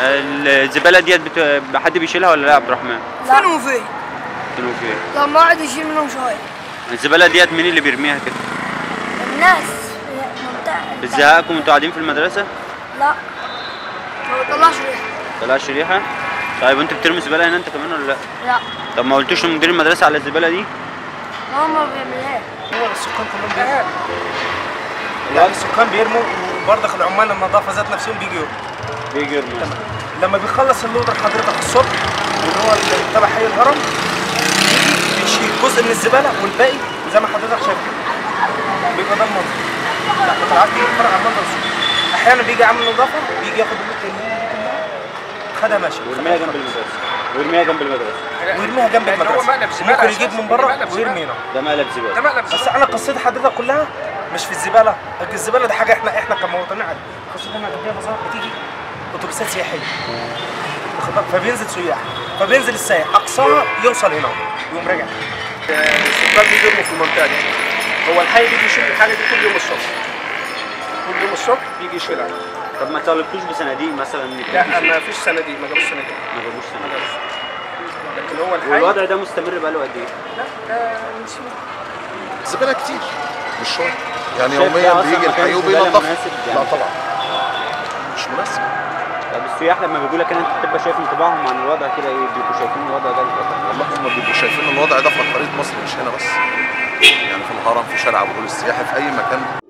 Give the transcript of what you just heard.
الزباله ديت بت... حد بيشيلها ولا لا يا عبد الرحمن؟ فين وفين قلت فين؟ لما قعد يشيل منهم شويه الزباله ديت مين اللي بيرميها كده؟ الناس في المنطقه بتزهقكم وانتوا قاعدين في المدرسه؟ لا ما بيطلعش ريحه طلعش ريحه؟ طيب انت بترمي زباله هنا انت كمان ولا لا؟ لا طب ما قلتوش لمدير المدرسه على الزباله دي؟ هو ما بيعملهاش هو السكان كلهم بيرموا يعني السكان بيرموا وبرضك العمال النظافه ذات نفسهم بيجوا يرموا بيجي يرمي لما بيخلص اللودر حضرتك الصبح اللي هو اللي تبع حي الهرم يجي بيشيل جزء من الزباله والباقي زي ما حضرتك شايف بيبقى ده المنظر لا طلعت بيجي يتفرج على المنظر الصبح احيانا بيجي عامل نظافه بيجي ياخد اللوت اللي دي كلها خدها ماشي ويرميها جنب المدرسه ويرميها جنب المدرسه ويرميها جنب يعني هو مقلب المدرسه زبالة ممكن أساساً. يجيب من بره مقلب زبالة. ويرمي هنا ده مقلب زباله ده مقلب بس زبالة. انا قصتي حضرتك كلها مش في الزباله الزباله دي حاجه احنا احنا كمواطنين عادي قصتنا احنا جنبيها مزار بتيجي اتوبيسات سياحيه واخد بالك؟ فبينزل سياح فبينزل السائح اقصاها يوصل هنا ويقوم راجع السكان بيجرموا في المنطقه دي هو الحي بيجي يشيل الحاجه دي كل يوم الصبح كل يوم الصبح بيجي يشيلها طب ما طالبتوش بصناديق مثلا لا ما فيش صناديق ما جابوش صناديق ما جابوش ما صناديق جابوش لكن هو الحي والوضع ده مستمر بقاله قد ايه؟ لا ده من سنين. زباله كتير مش شويه يعني شايف ده يوميا أصلاً بيجي مكان الحي زبالة وبينضف مناسب لا يعني؟ طبعا مش مناسب طب السياح لما بيقول لك انت بتبقى شايف انطباعهم عن الوضع كده ايه بيبقوا شايفين الوضع ده بالظبط والله هم بيبقوا شايفين الوضع ده في خريطه مصر مش هنا بس يعني في الهرم في شارع ابو الهول السياحي في اي مكان